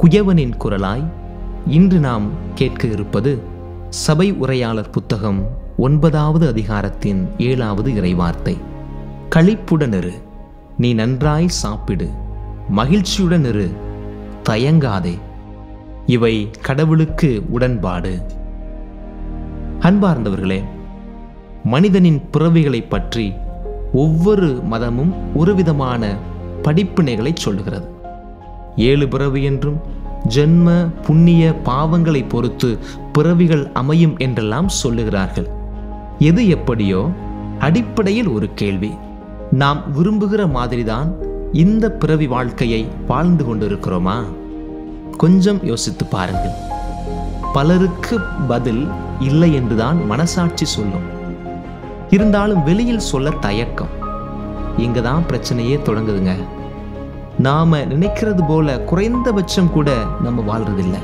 குயவனின் குரலாய் இன்று நாம் கேட்க இருப்பது சபை உரையாளர் புத்தகம் ஒன்பதாவது அதிகாரத்தின் ஏழாவது இறைவார்த்தை களிப்புடன் இரு நீ நன்றாய் சாப்பிடு மகிழ்ச்சியுடன் இரு தயங்காதே இவை கடவுளுக்கு உடன்பாடு அன்பார்ந்தவர்களே மனிதனின் பிறவிகளை பற்றி ஒவ்வொரு மதமும் ஒரு விதமான படிப்பினைகளை சொல்லுகிறது ஏழு பிறவி என்றும் ஜென்ம புண்ணிய பாவங்களை பொறுத்து பிறவிகள் அமையும் என்றெல்லாம் சொல்லுகிறார்கள் எது எப்படியோ அடிப்படையில் ஒரு கேள்வி நாம் விரும்புகிற மாதிரிதான் இந்த பிறவி வாழ்க்கையை வாழ்ந்து கொண்டிருக்கிறோமா கொஞ்சம் யோசித்து பாருங்கள் பலருக்கு பதில் இல்லை என்றுதான் மனசாட்சி சொல்லும் இருந்தாலும் வெளியில் சொல்ல தயக்கம் இங்க தான் பிரச்சனையே தொடங்குதுங்க நாம நினைக்கிறது போல குறைந்தபட்சம் கூட நம்ம வாழ்றதில்லை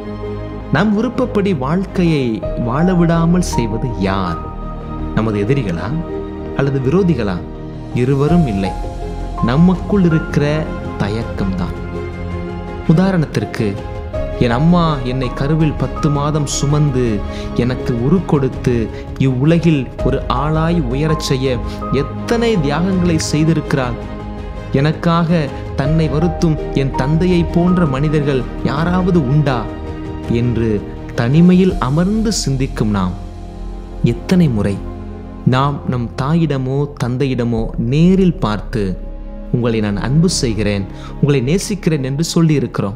நம் விருப்பப்படி வாழ்க்கையை வாழ விடாமல் செய்வது யார் நமது எதிரிகளா அல்லது விரோதிகளா இருவரும் இல்லை நமக்குள் இருக்கிற தயக்கம்தான் உதாரணத்திற்கு என் அம்மா என்னை கருவில் பத்து மாதம் சுமந்து எனக்கு உரு கொடுத்து இவ்வுலகில் ஒரு ஆளாய் உயரச் செய்ய எத்தனை தியாகங்களை செய்திருக்கிறாள் எனக்காக தன்னை வருத்தும் என் தந்தையை போன்ற மனிதர்கள் யாராவது உண்டா என்று தனிமையில் அமர்ந்து சிந்திக்கும் நாம் எத்தனை முறை நாம் நம் தாயிடமோ தந்தையிடமோ நேரில் பார்த்து உங்களை நான் அன்பு செய்கிறேன் உங்களை நேசிக்கிறேன் என்று சொல்லியிருக்கிறோம்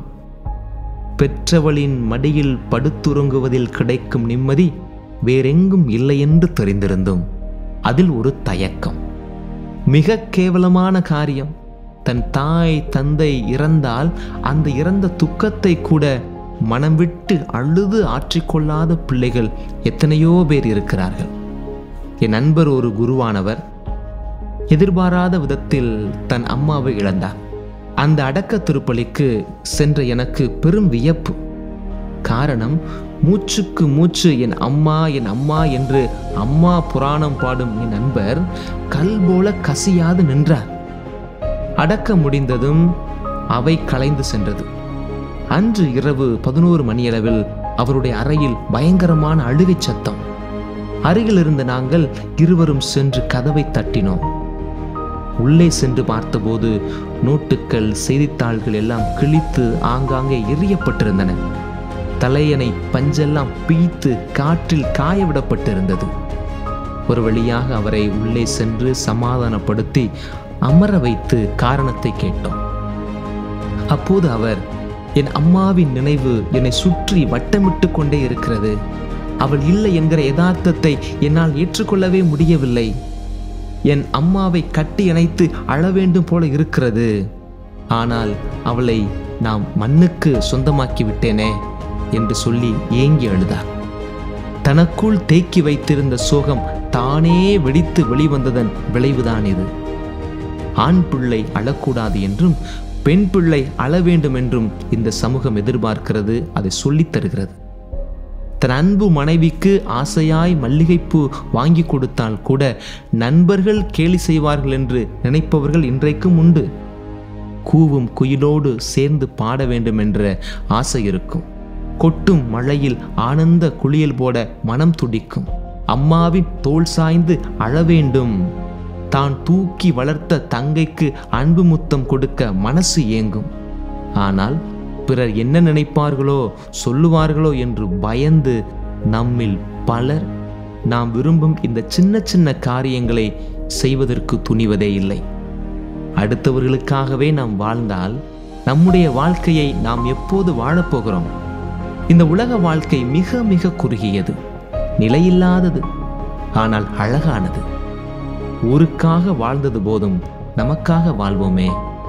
பெற்றவளின் மடியில் படுத்துறங்குவதில் கிடைக்கும் நிம்மதி வேறெங்கும் இல்லை என்று தெரிந்திருந்தும் அதில் ஒரு தயக்கம் மிக கேவலமான காரியம் தன் தாய் தந்தை இறந்தால் அந்த இறந்த துக்கத்தை கூட மனம் விட்டு அழுது ஆற்றிக்கொள்ளாத பிள்ளைகள் எத்தனையோ பேர் இருக்கிறார்கள் என் நண்பர் ஒரு குருவானவர் எதிர்பாராத விதத்தில் தன் அம்மாவை இழந்தார் அந்த அடக்க திருப்பலிக்கு சென்ற எனக்கு பெரும் வியப்பு காரணம் மூச்சுக்கு மூச்சு என் அம்மா என் அம்மா என்று அம்மா புராணம் பாடும் என் நண்பர் கல் போல கசியாது நின்றார் அடக்க முடிந்ததும் அவை கலைந்து சென்றது அன்று இரவு பதினோரு மணியளவில் அவருடைய அறையில் பயங்கரமான அழுகை சத்தம் அருகில் இருந்த நாங்கள் இருவரும் சென்று கதவை தட்டினோம் உள்ளே சென்று பார்த்தபோது நோட்டுக்கள் செய்தித்தாள்கள் எல்லாம் கிழித்து ஆங்காங்கே எரியப்பட்டிருந்தன தலையணை பஞ்செல்லாம் பீய்த்து காற்றில் காயவிடப்பட்டிருந்தது ஒரு வழியாக அவரை உள்ளே சென்று சமாதானப்படுத்தி அமர வைத்து காரணத்தை கேட்டோம் அப்போது அவர் என் அம்மாவின் நினைவு என்னை சுற்றி வட்டமிட்டு கொண்டே இருக்கிறது அவள் இல்லை என்கிற யதார்த்தத்தை என்னால் ஏற்றுக்கொள்ளவே முடியவில்லை என் அம்மாவை கட்டி அணைத்து அழ வேண்டும் போல இருக்கிறது ஆனால் அவளை நாம் மண்ணுக்கு சொந்தமாக்கி விட்டேனே என்று சொல்லி ஏங்கி அழுதார் தனக்குள் தேக்கி வைத்திருந்த சோகம் தானே வெடித்து வெளிவந்ததன் விளைவுதான் இது ஆண் பிள்ளை அழக்கூடாது என்றும் பெண் பிள்ளை அழ வேண்டும் என்றும் இந்த சமூகம் எதிர்பார்க்கிறது அதை சொல்லித் தருகிறது தன் அன்பு மனைவிக்கு ஆசையாய் மல்லிகைப்பூ வாங்கி கொடுத்தால் கூட நண்பர்கள் கேலி செய்வார்கள் என்று நினைப்பவர்கள் இன்றைக்கும் உண்டு கூவும் குயிலோடு சேர்ந்து பாட வேண்டும் என்ற ஆசை இருக்கும் கொட்டும் மழையில் ஆனந்த குளியல் போட மனம் துடிக்கும் அம்மாவின் தோல் சாய்ந்து அழ வேண்டும் தான் தூக்கி வளர்த்த தங்கைக்கு அன்பு முத்தம் கொடுக்க மனசு ஏங்கும் ஆனால் பிறர் என்ன நினைப்பார்களோ சொல்லுவார்களோ என்று பயந்து நம்மில் பலர் நாம் விரும்பும் இந்த சின்ன சின்ன காரியங்களை செய்வதற்கு துணிவதே இல்லை அடுத்தவர்களுக்காகவே நாம் வாழ்ந்தால் நம்முடைய வாழ்க்கையை நாம் எப்போது வாழப்போகிறோம் இந்த உலக வாழ்க்கை மிக மிக குறுகியது நிலையில்லாதது ஆனால் அழகானது ஊருக்காக வாழ்ந்தது போதும் நமக்காக வாழ்வோமே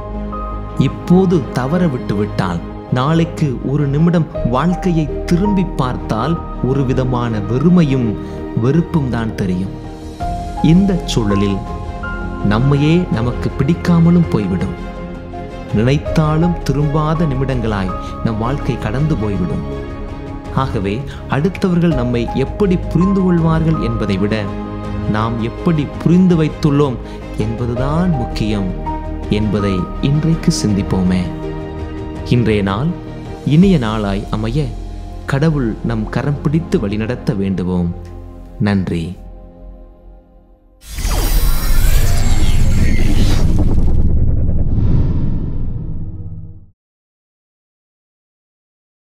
இப்போது தவற விட்டு விட்டால் நாளைக்கு ஒரு நிமிடம் வாழ்க்கையை திரும்பி பார்த்தால் ஒரு விதமான வெறுமையும் வெறுப்பும் தான் தெரியும் இந்த சூழலில் நம்மையே நமக்கு பிடிக்காமலும் போய்விடும் நினைத்தாலும் திரும்பாத நிமிடங்களாய் நம் வாழ்க்கை கடந்து போய்விடும் ஆகவே அடுத்தவர்கள் நம்மை எப்படி புரிந்து கொள்வார்கள் என்பதை விட நாம் எப்படி புரிந்து வைத்துள்ளோம் என்பதுதான் முக்கியம் என்பதை இன்றைக்கு சிந்திப்போமே இன்றைய நாள் இனிய நாளாய் அமைய கடவுள் நம் கரம் பிடித்து வழிநடத்த வேண்டுவோம் நன்றி